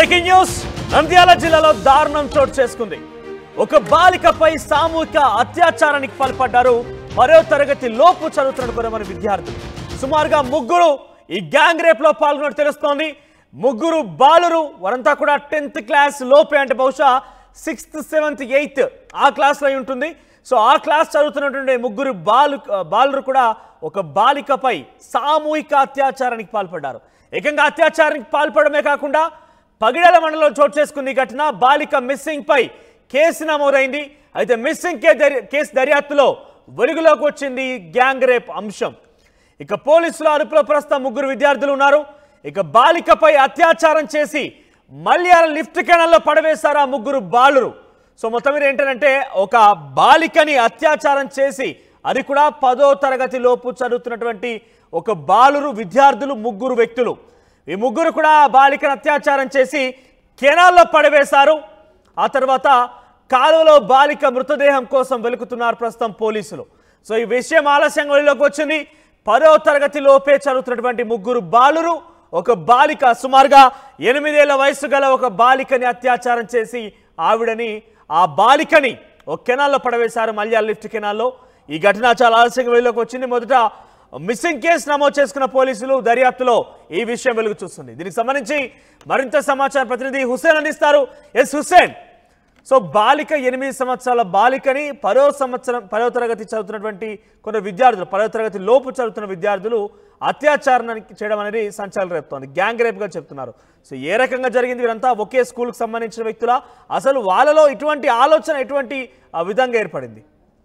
breaking news Nandyal జిల్లాలో దారుణం చోటు చేసుకుంది ఒక బాలికపై సామూహిక అత్యాచారానికి పాల్పడ్డారు మరో తరగతి లోపు చదువుతున్న కొంతమంది విద్యార్థులు సుమారుగా ముగ్గురు ఈ గ్యాంగ్ రేప్ లో పాల్గొన్నట్టు తెలుస్తోంది ముగ్గురు బాలురు వారంతా కూడా టెన్త్ క్లాస్ లోపే అంటే బహుశా సిక్స్త్ సెవెంత్ ఎయిత్ ఆ క్లాస్ లో ఉంటుంది సో ఆ క్లాస్ చదువుతున్నటువంటి ముగ్గురు బాలు బాలురు కూడా ఒక బాలికపై సామూహిక అత్యాచారానికి పాల్పడ్డారు ఏకంగా అత్యాచారానికి పాల్పడమే కాకుండా పగిడల మండలంలో చోటు చేసుకుంది ఈ ఘటన బాలిక మిస్సింగ్ పై కేసు నమోదైంది అయితే మిస్సింగ్ కే దర్యా- కేసు దర్యాప్తులో వెలుగులోకి వచ్చింది ఈ గ్యాంగ్ రేప్ అంశం ఇక పోలీసుల అదుపులో ప్రస్తుతం ముగ్గురు విద్యార్థులు ఉన్నారు ఇక బాలికపై అత్యాచారం చేసి మల్యాల లిఫ్ట్ కెనాల్లో పడవేశారు ఆ ముగ్గురు బాలురు సో మొత్తం మీద ఏంటంటే ఒక బాలికని అత్యాచారం చేసి అది కూడా పదో తరగతి లోపు చదువుతున్నటువంటి ఒక బాలురు విద్యార్థులు ముగ్గురు వ్యక్తులు ఈ ముగ్గురు కూడా ఆ బాలికను అత్యాచారం చేసి కెనాల్లో పడవేశారు ఆ తర్వాత కాలువలో బాలిక మృతదేహం కోసం వెలుకుతున్నారు ప్రస్తుతం పోలీసులు సో ఈ విషయం ఆలస్యంగా వెలుగులోకి వచ్చింది పదో తరగతి లోపే చదువుతున్నటువంటి ముగ్గురు బాలురు ఒక బాలిక సుమారుగా ఎనిమిదేళ్ల వయసు గల ఒక బాలికని అత్యాచారం చేసి ఆవిడని ఆ బాలికని ఒక కెనాల్లో పడవేశారు మల్యాల లిఫ్ట్ కెనాల్లో ఈ ఘటన చాలా ఆలస్యంగా వెలుగులోకి వచ్చింది మొదట మిస్సింగ్ కేసు నమోదు చేసుకున్న పోలీసులు దర్యాప్తులో ఈ విషయం వెలుగు చూస్తుంది దీనికి సంబంధించి మరింత సమాచారం ప్రతినిధి హుస్సేన్ అందిస్తారు ఎస్ హుస్సేన్ సో బాలిక ఎనిమిది సంవత్సరాల బాలికని పదో సంవత్సరం పదో తరగతి చదువుతున్నటువంటి కొంత విద్యార్థులు పదో తరగతి లోపు చదువుతున్న విద్యార్థులు అత్యాచారానికి చేయడం అనేది సంచలనం రేపుతోంది గ్యాంగ్ రేప్గా చెప్తున్నారు సో ఏ రకంగా జరిగింది వీరంతా ఒకే స్కూల్కి సంబంధించిన వ్యక్తుల అసలు వాళ్ళలో ఇటువంటి ఆలోచన ఎటువంటి ఆ, విధంగా ఏర్పడింది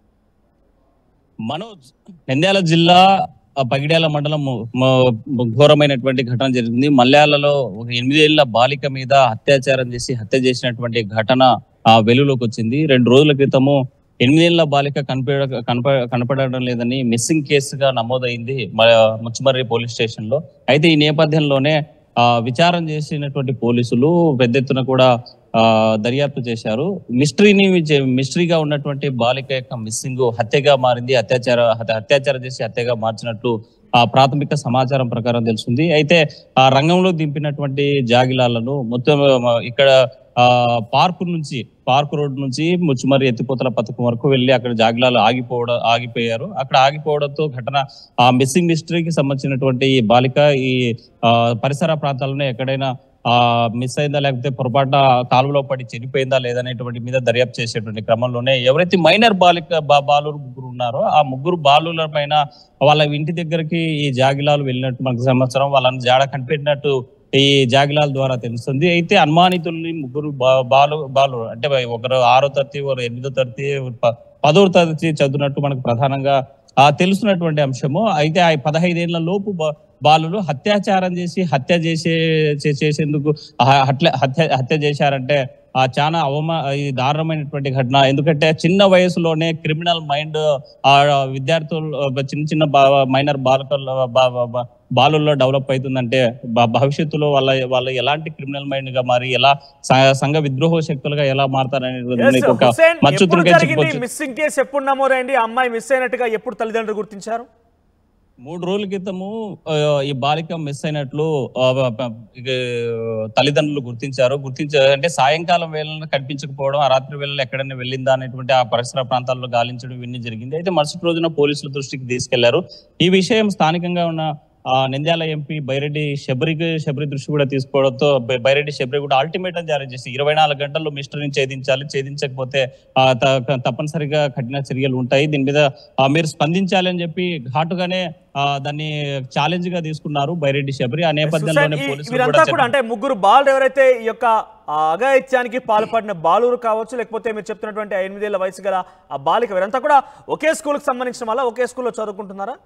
మనోజ్ నంద్యాల జిల్లా ఆ, పగిడ్యాల మండలం ము- ము- ఘోరమైనటువంటి ఘటన జరిగింది మల్యాలలో ఒక ఎనిమిదేళ్ల బాలిక మీద అత్యాచారం చేసి హత్య చేసినటువంటి ఘటన ఆ వెలుగులోకి వచ్చింది రెండు రోజుల క్రితము ఎనిమిదేళ్ల బాలిక కనిపడ కనప కనపడడం లేదని మిస్సింగ్ కేసుగా నమోదైంది మ- ముచ్చుమర్రి పోలీస్ స్టేషన్ లో అయితే ఈ నేపథ్యంలోనే ఆ విచారణ చేసినటువంటి పోలీసులు పెద్ద ఎత్తున కూడా ఆ దర్యాప్తు చేశారు మిస్టరీని చే- మిస్టరీగా ఉన్నటువంటి బాలిక యొక్క మిస్సింగ్ హత్యగా మారింది అత్యాచార హత్య- అత్యాచారం చేసి హత్యగా మార్చినట్లు ఆ ప్రాథమిక సమాచారం ప్రకారం తెలుస్తుంది అయితే ఆ రంగంలో దింపినటువంటి జాగిలాలను మొత్తం ఆ, ఇక్కడ ఆ పార్కు నుంచి పార్క్ రోడ్ నుంచి ముచ్చుమరి ఎత్తిపోతల పథకం వరకు వెళ్ళి అక్కడ జాగిలాలు ఆగిపోవడం ఆగిపోయారు అక్కడ ఆగిపోవడంతో ఘటన ఆ మిస్సింగ్ మిస్టరీకి సంబంధించినటువంటి ఈ బాలిక ఈ ఆ, పరిసర ప్రాంతాలను ఎక్కడైనా ఆ మిస్ అయిందా లేకపోతే పొరపాటున కాలువలో పడి చనిపోయిందా లేదనేటువంటి మీద దర్యాప్తు చేసేటువంటి క్రమంలోనే ఎవరైతే మైనర్ బాలిక బా- బాలురు ముగ్గురు ఉన్నారో ఆ ముగ్గురు బాలుల పైన వాళ్ళ ఇంటి దగ్గరికి ఈ జాగిలాలు వెళ్ళినట్టు మనకు సంవత్సరం వాళ్ళని జాడ కనిపెట్టినట్టు ఈ జాగిలాల ద్వారా తెలుస్తుంది అయితే అనుమానితుల్ని ముగ్గురు బా- బాలు బాలు అంటే ఒకరు ఆరో తరగతి ఒకరు ఎనిమిదో తరగతి ప- పదో తరగతి చదువుతున్నట్టు మనకు ప్రధానంగా ఆ తెలుసున్నటువంటి అంశము అయితే ఆ పదహైదేళ్ల లోపు బా- బాలులు హత్యాచారం చేసి హత్య చేసే చే- చేసేందుకు ఆ హత్య హత్య హత్య చేశారంటే ఆ చాలా అవమా ఈ దారుణమైనటువంటి ఘటన ఎందుకంటే చిన్న వయసులోనే క్రిమినల్ మైండ్ ఆ విద్యార్థులు ఆ, చిన్న చిన్న మైనర్ బాలకల్లో బా- బా- బా- బాలుల్లో డెవలప్ అవుతుందంటే భ- భవిష్యత్తులో వాళ్ళ వాళ్ళ ఎలాంటి క్రిమినల్ మైండ్ గా మరి ఎలా స- సంఘ విద్రోహ శక్తులుగా ఎలా మారతారనేది Yes, ఒక హుస్సేన్, ఎప్పుడు మచ్చుతురుగా జరిగింది చెప్పొచ్చు మిస్సింగ్ కేసు ఎప్పుడు నమోదైంది ఆ అమ్మాయి మిస్ అయినట్టుగా ఎప్పుడు తల్లిదండ్రులు గుర్తించారు మూడు రోజుల క్రితము ఆ, ఈ బాలిక మిస్ అయినట్లు ఆ, ప- ఇక, తల్లిదండ్రులు గుర్తించారు గుర్తించారు అంటే సాయంకాలం వేళలో కనిపించకపోవడం ఆ రాత్రి వేళలో ఎక్కడైనా వెళ్ళిందా అనేటువంటి ఆ పరిసర ప్రాంతాల్లో గాలించడం ఇవన్నీ జరిగింది అయితే మరుసటి రోజున పోలీసుల దృష్టికి తీసుకెళ్లారు ఈ విషయం స్థానికంగా ఉన్న ఆ నంద్యాల ఎంపీ బైరెడ్డి శబరికి శబరి దృష్టి కూడా తీసుకోవడంతో బై- బైరెడ్డి శబరి కూడా అల్టిమేటం జారీ చేసి ఇరవై నాలుగు గంటల్లో మిస్టర్ని ఛేదించాలి ఛేదించకపోతే ఆ, త- తప్పనిసరిగా కఠిన చర్యలు ఉంటాయి దీని మీద ఆ, మీరు స్పందించాలి అని చెప్పి ఘాటుగానే ఆ, దాన్ని ఛాలెంజ్ గా తీసుకున్నారు బైరెడ్డి శబరి ఆ నేపథ్యంలోనే సుశాంత్, ఈ- పోలీసులు వీరంతా కూడా కూడా అంటే ముగ్గురు బాలు ఎవరైతే ఈ యొక్క ఆ అఘాయిత్యానికి పాల్పడిన బాలురు కావచ్చు లేకపోతే మీరు చెప్తున్నటువంటి ఆ ఎనిమిదేళ్ల వయసు గల ఆ బాలిక వీరంతా కూడా ఒకే స్కూల్కి సంబంధించిన వాళ్ళ ఒకే స్కూల్లో చదువుకుంటున్నారా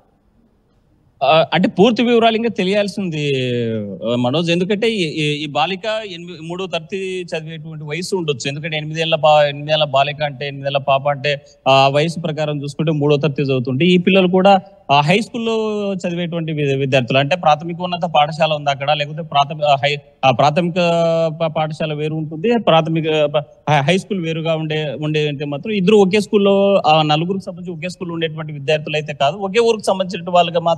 ఆ, అంటే పూర్తి వివరాలు ఇంకా తెలియాల్సి ఉంది ఆ, మనోజ్ ఎందుకంటే ఈ- ఈ- ఈ బాలిక ఎనిమిది మూడో తరగతి చదివేటువంటి వయసు ఉండొచ్చు ఎందుకంటే ఎనిమిదేళ్ల బా ఎనిమిదేళ్ల బాలిక అంటే ఎనిమిదేళ్ల పాప అంటే ఆ వయసు ప్రకారం చూసుకుంటే మూడో తరగతి చదువుతుంటే ఈ పిల్లలు కూడా ఆ హై స్కూల్లో చదివేటువంటి వి- విద్యార్థులు అంటే ప్రాథమిక ఉన్నత పాఠశాల ఉంది అక్కడ లేకపోతే ప్రాథమిక హై ఆ ప్రాథమిక ప- పాఠశాల వేరు ఉంటుంది ప్రాథమిక ప- హై స్కూల్ వేరుగా ఉండే ఉండే అంటే మాత్రం ఇద్దరు ఒకే స్కూల్లో ఆ నలుగురికి సంబంధించి ఒకే స్కూల్లో ఉండేటువంటి విద్యార్థులు అయితే కాదు ఒకే ఊరికి సంబంధించిన వాళ్ళకి మాత్రం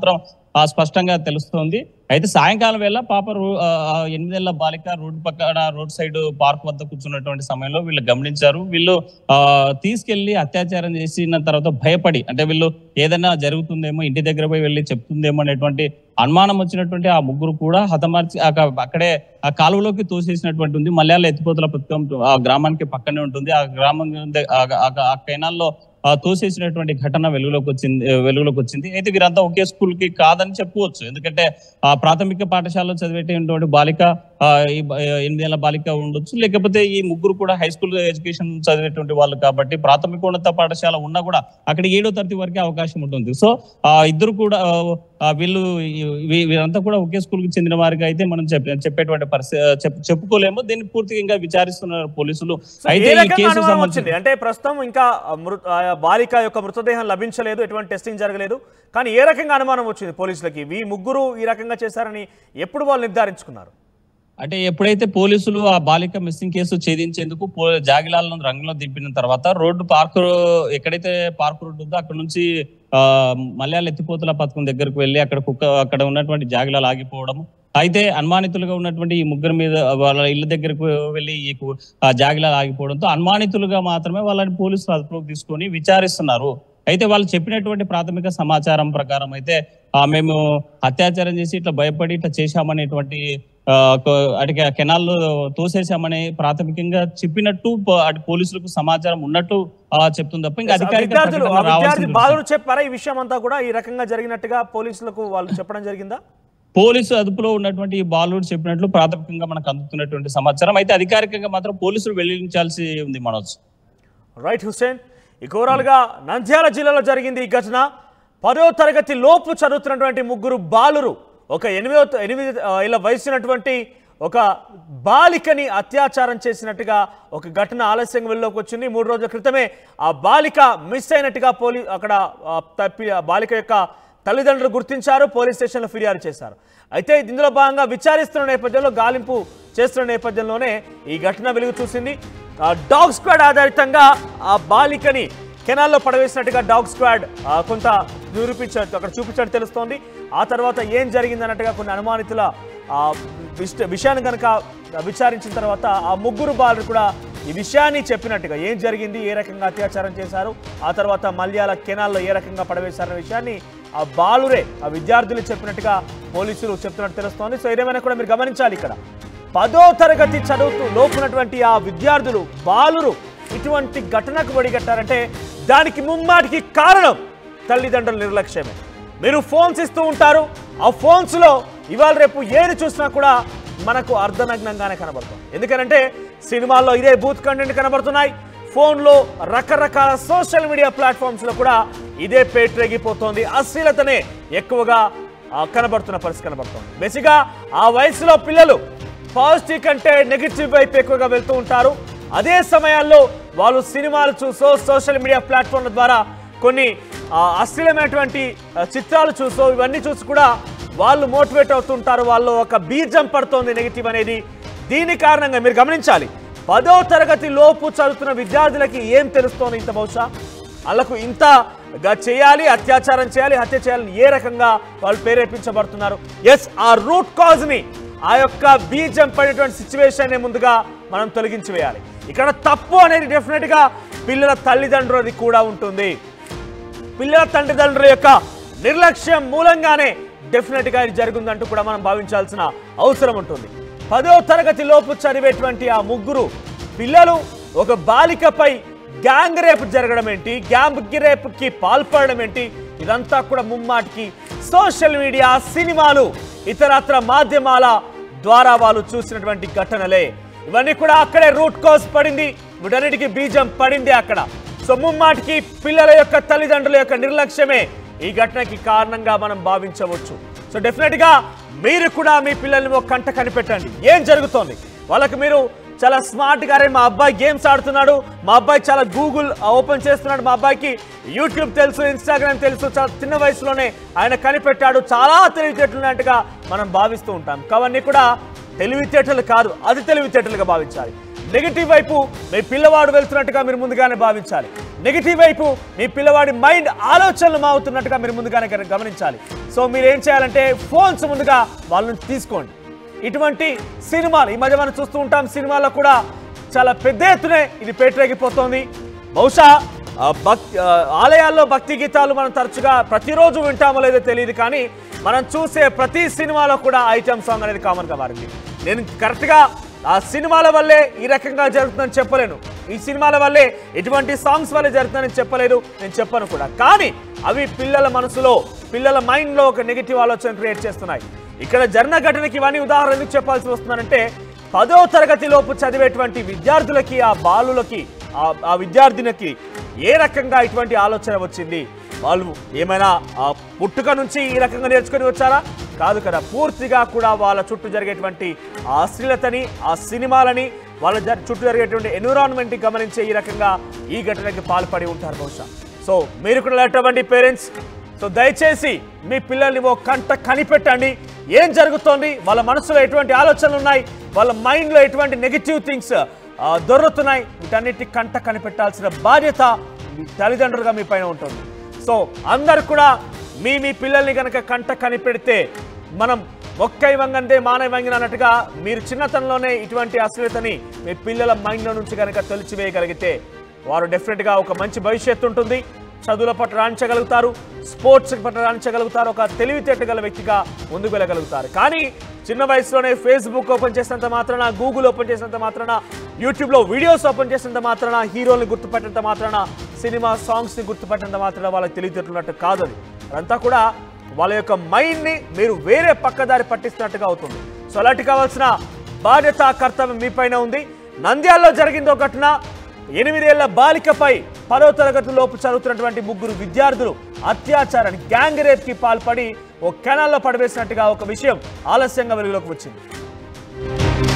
ఆ, స్పష్టంగా తెలుస్తోంది అయితే సాయంకాలం వేళ పాప రో- ఆ, ఆ ఎనిమిదేళ్ల బాలిక రోడ్డు పక్కన రోడ్ సైడ్ పార్క్ వద్ద కూర్చున్నటువంటి సమయంలో వీళ్ళు గమనించారు వీళ్ళు ఆ, తీసుకెళ్లి అత్యాచారం చేసిన తర్వాత భయపడి అంటే వీళ్ళు ఏదైనా జరుగుతుందేమో ఇంటి దగ్గర పోయి వెళ్ళి చెప్తుందేమో అనేటువంటి అనుమానం వచ్చినటువంటి ఆ ముగ్గురు కూడా హతమార్చి అక- అక్కడే ఆ కాలువలోకి తోసేసినటువంటి ఉంది మలయాళ ఎత్తిపోతల పథకం ఆ గ్రామానికి పక్కనే ఉంటుంది ఆ గ్రామం ద- ఆ- ఆ- ఆ కెనాల్లో ఆ తోసేసినటువంటి ఘటన వెలుగులోకి వచ్చింది వెలుగులోకి వచ్చింది అయితే వీరంతా ఒకే స్కూల్ కి కాదని చెప్పుకోవచ్చు ఎందుకంటే ఆ ప్రాథమిక పాఠశాలలో చదివేటటువంటి బాలిక ఆ, ఈ బ- ఎనిమిదేళ్ల బాలిక ఉండొచ్చు లేకపోతే ఈ ముగ్గురు కూడా హై స్కూల్ ఎడ్యుకేషన్ చదివేటువంటి వాళ్ళు కాబట్టి ప్రాథమికోన్నత పాఠశాల ఉన్నా కూడా అక్కడ ఏడో తరగతి వరకే అవకాశం ఉంటుంది సో ఆ ఇద్దరు కూడా ఆ, ఆ, వీళ్ళు ఈ- వీ- వీరంతా కూడా ఒకే స్కూల్ కి చెందిన వారికి అయితే మనం చెప్పే- చెప్పేటువంటి పరిస్థితి చెప్- చెప్పుకోలేము దీన్ని పూర్తిగా ఇంకా విచారిస్తున్నారు పోలీసులు సో అయితే ఏ ఈ రకంగా కేసు అనుమానం సంబంధించి వచ్చింది అంటే ప్రస్తుతం ఇంకా మృ- ఆ బాలిక యొక్క మృతదేహం లభించలేదు ఎటువంటి టెస్టింగ్ జరగలేదు కానీ ఏ రకంగా అనుమానం వచ్చింది పోలీసులకి ఈ ముగ్గురు ఈ రకంగా చేశారని ఎప్పుడు వాళ్ళు నిర్ధారించుకున్నారు అంటే ఎప్పుడైతే పోలీసులు ఆ బాలిక మిస్సింగ్ కేసు ఛేదించేందుకు పో- జాగిలాలను రంగంలో దింపిన తర్వాత రోడ్డు పార్క్ ఎక్కడైతే పార్క్ రోడ్డు ఉందో అక్కడ నుంచి ఆ మలయాళ ఎత్తిపోతుల పథకం దగ్గరకు వెళ్ళి అక్కడ కుక్క అక్కడ ఉన్నటువంటి జాగిలాలు ఆగిపోవడం అయితే అనుమానితులుగా ఉన్నటువంటి ఈ ముగ్గురు మీద వాళ్ళ ఇళ్ళ దగ్గరకు వెళ్ళి ఈ కు- ఆ జాగిలాలు ఆగిపోవడంతో అనుమానితులుగా మాత్రమే వాళ్ళని పోలీసులు అదుపులోకి తీసుకొని విచారిస్తున్నారు అయితే వాళ్ళు చెప్పినటువంటి ప్రాథమిక సమాచారం ప్రకారం అయితే ఆ మేము అత్యాచారం చేసి ఇట్లా భయపడి ఇట్లా చేశామనేటువంటి ఆ, కొ- అటు కెనాల్లో తోసేశామని ప్రాథమికంగా చెప్పినట్టు పో- అటు పోలీసులకు సమాచారం ఉన్నట్టు ఆ, చెప్తుంది తప్ప ఇంకా ఆ అధికారిక విద్యార్థులు ఆ ప్రకటన విద్యార్థి రావాల్సింది బాలురు చెప్పారా ఈ విషయం అంతా కూడా ఈ రకంగా జరిగినట్టుగా పోలీసులకు వాళ్ళు చెప్పడం జరిగిందా పోలీసు అదుపులో ఉన్నటువంటి ఈ బాలుడు చెప్పినట్లు ప్రాథమికంగా మనకు అందుతున్నటువంటి సమాచారం అయితే అధికారికంగా మాత్రం పోలీసులు వెల్లడించాల్సి ఉంది మనోజ్ రైట్ హుసేన్ ఇక ఓవరాల్గా నంద్యాల జిల్లాలో జరిగింది ఈ ఘటన పదో తరగతి లోపు చదువుతున్నటువంటి ముగ్గురు బాలురు ఒక ఎనిమిదో ఎనిమిది ఆ, ఏళ్ళ వయసున్నటువంటి ఒక బాలికని అత్యాచారం చేసినట్టుగా ఒక ఘటన ఆలస్యంగా వెళ్ళలోకి వచ్చింది మూడు రోజుల క్రితమే ఆ బాలిక మిస్ అయినట్టుగా పోలీ అక్కడ ఆ, తప్పి ఆ బాలిక యొక్క తల్లిదండ్రులు గుర్తించారు పోలీస్ స్టేషన్లో ఫిర్యాదు చేశారు అయితే ఇందులో భాగంగా విచారిస్తున్న నేపథ్యంలో గాలింపు చేస్తున్న నేపథ్యంలోనే ఈ ఘటన వెలుగు చూసింది ఆ డాగ్ స్క్వాడ్ ఆధారితంగా ఆ బాలికని కెనాల్లో పడవేసినట్టుగా డాగ్ స్క్వాడ్ ఆ, కొంత నిరూపించారు అక్కడ చూపించినట్టు తెలుస్తోంది ఆ తర్వాత ఏం జరిగిందన్నట్టుగా కొన్ని అనుమానితుల ఆ, విష- విషయాన్ని కనుక విచారించిన తర్వాత ఆ ముగ్గురు బాలురు కూడా ఈ విషయాన్ని చెప్పినట్టుగా ఏం జరిగింది ఏ రకంగా అత్యాచారం చేశారు ఆ తర్వాత మల్యాల కెనాల్లో ఏ రకంగా పడవేశారనే విషయాన్ని ఆ బాలురే ఆ విద్యార్థులు చెప్పినట్టుగా పోలీసులు చెప్తున్నట్టు తెలుస్తోంది సో ఏదేమైనా కూడా మీరు గమనించాలి ఇక్కడ పదో తరగతి చదువుతూ లోపునటువంటి ఆ విద్యార్థులు బాలురు ఇటువంటి ఘటనకు ఒడిగట్టారంటే దానికి ముమ్మాటికి కారణం తల్లిదండ్రుల నిర్లక్ష్యమే మీరు ఫోన్స్ ఇస్తూ ఉంటారు ఆ ఫోన్స్లో ఇవాళ రేపు ఏది చూసినా కూడా మనకు అర్ధనగ్నంగానే కనబడుతుంది ఎందుకనంటే సినిమాల్లో ఇదే బూత్ కంటెంట్ కనబడుతున్నాయి ఫోన్లో రకరకాల సోషల్ మీడియా ప్లాట్ఫామ్స్లో కూడా ఇదే పేట్రేగిపోతోంది అశ్లీలతనే ఎక్కువగా ఆ, కనబడుతున్న పరిస్థితి కనబడుతోంది బేసిక్గా ఆ వయసులో పిల్లలు పాజిటివ్ కంటే నెగిటివ్ వైపు ఎక్కువగా వెళ్తూ ఉంటారు అదే సమయాల్లో వాళ్ళు సినిమాలు చూసో సోషల్ మీడియా ప్లాట్ఫామ్ల ద్వారా కొన్ని ఆ, అశ్లీలమైనటువంటి ఆ, చిత్రాలు చూసో ఇవన్నీ చూసి కూడా వాళ్ళు మోటివేట్ అవుతుంటారు వాళ్ళు ఒక బీజం పడుతోంది నెగిటివ్ అనేది దీని కారణంగా మీరు గమనించాలి పదో తరగతి లోపు చదువుతున్న విద్యార్థులకి ఏం తెలుస్తోంది ఇంత బహుశా వాళ్ళకు ఇంతగా చేయాలి అత్యాచారం చేయాలి హత్య చేయాలని ఏ రకంగా వాళ్ళు ప్రేరేపించబడుతున్నారు ఎస్ ఆ రూట్ కాజ్ ని ఆ యొక్క బీజం పడినటువంటి సిచ్యువేషన్ ముందుగా మనం తొలగించి వేయాలి ఇక్కడ తప్పు అనేది డెఫినెట్ గా పిల్లల తల్లిదండ్రులది కూడా ఉంటుంది పిల్లల తల్లిదండ్రుల యొక్క నిర్లక్ష్యం మూలంగానే డెఫినెట్ గా ఇది జరిగిందంటూ కూడా మనం భావించాల్సిన అవసరం ఉంటుంది పదో తరగతి లోపు చదివేటువంటి ఆ ముగ్గురు పిల్లలు ఒక బాలికపై గ్యాంగ్ రేప్ జరగడం ఏంటి గ్యాంగ్ రేప్కి పాల్పడడం ఏంటి ఇదంతా కూడా ముమ్మాటికి సోషల్ మీడియా సినిమాలు ఇతరత్ర మాధ్యమాల ద్వారా వాళ్ళు చూసినటువంటి ఘటనలే ఇవన్నీ కూడా అక్కడే రూట్ కోస్ పడింది వీటన్నిటికీ బీజం పడింది అక్కడ సో ముమ్మాటికి పిల్లల యొక్క తల్లిదండ్రుల యొక్క నిర్లక్ష్యమే ఈ ఘటనకి కారణంగా మనం భావించవచ్చు సో డెఫినెట్ గా మీరు కూడా మీ పిల్లల్ని ఒక కంట కనిపెట్టండి ఏం జరుగుతోంది వాళ్ళకి మీరు చాలా స్మార్ట్ గా "అరే, మా అబ్బాయి గేమ్స్ ఆడుతున్నాడు మా అబ్బాయి చాలా గూగుల్ ఓపెన్ చేస్తున్నాడు మా అబ్బాయికి యూట్యూబ్ తెలుసు ఇన్స్టాగ్రామ్ తెలుసు చాలా చిన్న వయసులోనే ఆయన కనిపెట్టాడు చాలా తెలివితేటలున్నట్టుగా మనం భావిస్తూ ఉంటాం అవన్నీ కూడా తెలివితేటలు కాదు అది తెలివితేటలుగా భావించాలి నెగిటివ్ వైపు మీ పిల్లవాడు వెళ్తున్నట్టుగా మీరు ముందుగానే భావించాలి నెగిటివ్ వైపు మీ పిల్లవాడి మైండ్ ఆలోచనలు మావుతున్నట్టుగా మీరు ముందుగానే గన- గమనించాలి సో మీరు ఏం చేయాలంటే ఫోన్స్ ముందుగా వాళ్ళ నుంచి తీసుకోండి ఇటువంటి సినిమాలు ఈ మధ్య మనం చూస్తూ ఉంటాం సినిమాల్లో కూడా చాలా పెద్ద ఎత్తునే ఇది పేటరేగిపోతోంది బహుశా ఆ, భక్ ఆ, ఆలయాల్లో భక్తి గీతాలు మనం తరచుగా ప్రతిరోజు వింటామో లేదో తెలియదు కానీ మనం చూసే ప్రతి సినిమాలో కూడా ఐటమ్ సాంగ్ అనేది కామన్గా మారింది నేను కరెక్ట్గా ఆ సినిమాల వల్లే ఈ రకంగా జరుగుతుందని చెప్పలేను ఈ సినిమాల వల్లే ఇటువంటి సాంగ్స్ వల్లే జరుగుతుందని చెప్పలేదు నేను చెప్పను కూడా కానీ అవి పిల్లల మనసులో పిల్లల మైండ్లో ఒక నెగిటివ్ ఆలోచన క్రియేట్ చేస్తున్నాయి ఇక్కడ జరిగిన ఘటనకి ఇవన్నీ ఉదాహరణ ఎందుకు చెప్పాల్సి వస్తున్నానంటే పదో తరగతి లోపు చదివేటువంటి విద్యార్థులకి ఆ బాలులకి ఆ- ఆ విద్యార్థినికి ఏ రకంగా ఇటువంటి ఆలోచన వచ్చింది వాళ్ళు ఏమైనా ఆ పుట్టుక నుంచి ఈ రకంగా నేర్చుకొని వచ్చారా కాదు కదా పూర్తిగా కూడా వాళ్ళ చుట్టూ జరిగేటువంటి ఆ అశ్లీలతని ఆ సినిమాలని వాళ్ళ జ- చుట్టూ జరిగేటువంటి ఎన్విరాన్మెంట్ని గమనించే ఈ రకంగా ఈ ఘటనకి పాల్పడి ఉంటారు బహుశా సో మీరు కూడా అటువంటి పేరెంట్స్ సో దయచేసి మీ పిల్లల్ని ఓ కంట కనిపెట్టండి ఏం జరుగుతోంది వాళ్ళ మనసులో ఎటువంటి ఆలోచనలు ఉన్నాయి వాళ్ళ మైండ్లో ఎటువంటి నెగిటివ్ థింగ్స్ దొరుకుతున్నాయి వీటన్నిటి కంట కనిపెట్టాల్సిన బాధ్యత మీ తల్లిదండ్రులుగా మీ పైన ఉంటుంది సో అందరు కూడా మీ మీ పిల్లల్ని కనుక కంట కనిపెడితే మనం ఒక్కై వంగందే మానవ వంగిన అన్నట్టుగా మీరు చిన్నతనంలోనే ఇటువంటి అశ్లీలతని మీ పిల్లల మైండ్లో నుంచి కనుక తొలిచివేయగలిగితే వారు డెఫినెట్గా ఒక మంచి భవిష్యత్తు ఉంటుంది చదువుల పట్ల రాణించగలుగుతారు స్పోర్ట్స్ పట్ల రాణించగలుగుతారు ఒక తెలివితేట గల వ్యక్తిగా ముందుకు వెళ్ళగలుగుతారు కానీ చిన్న వయసులోనే ఫేస్బుక్ ఓపెన్ చేసినంత మాత్రాన గూగుల్ ఓపెన్ చేసినంత మాత్రాన యూట్యూబ్లో వీడియోస్ ఓపెన్ చేసినంత మాత్రాన హీరోల్ని గుర్తుపట్టినంత మాత్రాన సినిమా సాంగ్స్ని గుర్తుపట్టినంత మాత్రాన వాళ్ళకి తెలివితేటలున్నట్టు కాదు అది అదంతా కూడా వాళ్ళ యొక్క మైండ్ని మీరు వేరే పక్కదారి పట్టిస్తున్నట్టుగా అవుతుంది సో అలాంటి కావాల్సిన బాధ్యత కర్తవ్యం మీ పైన ఉంది నంద్యాలలో జరిగిందో ఘటన ఎనిమిదేళ్ల బాలికపై పదో తరగతి లోపు చదువుతున్నటువంటి ముగ్గురు విద్యార్థులు అత్యాచారాన్ని గ్యాంగ్ రేప్ కి పాల్పడి ఓ కెనాల్లో పడవేసినట్టుగా ఒక విషయం ఆలస్యంగా వెలుగులోకి వచ్చింది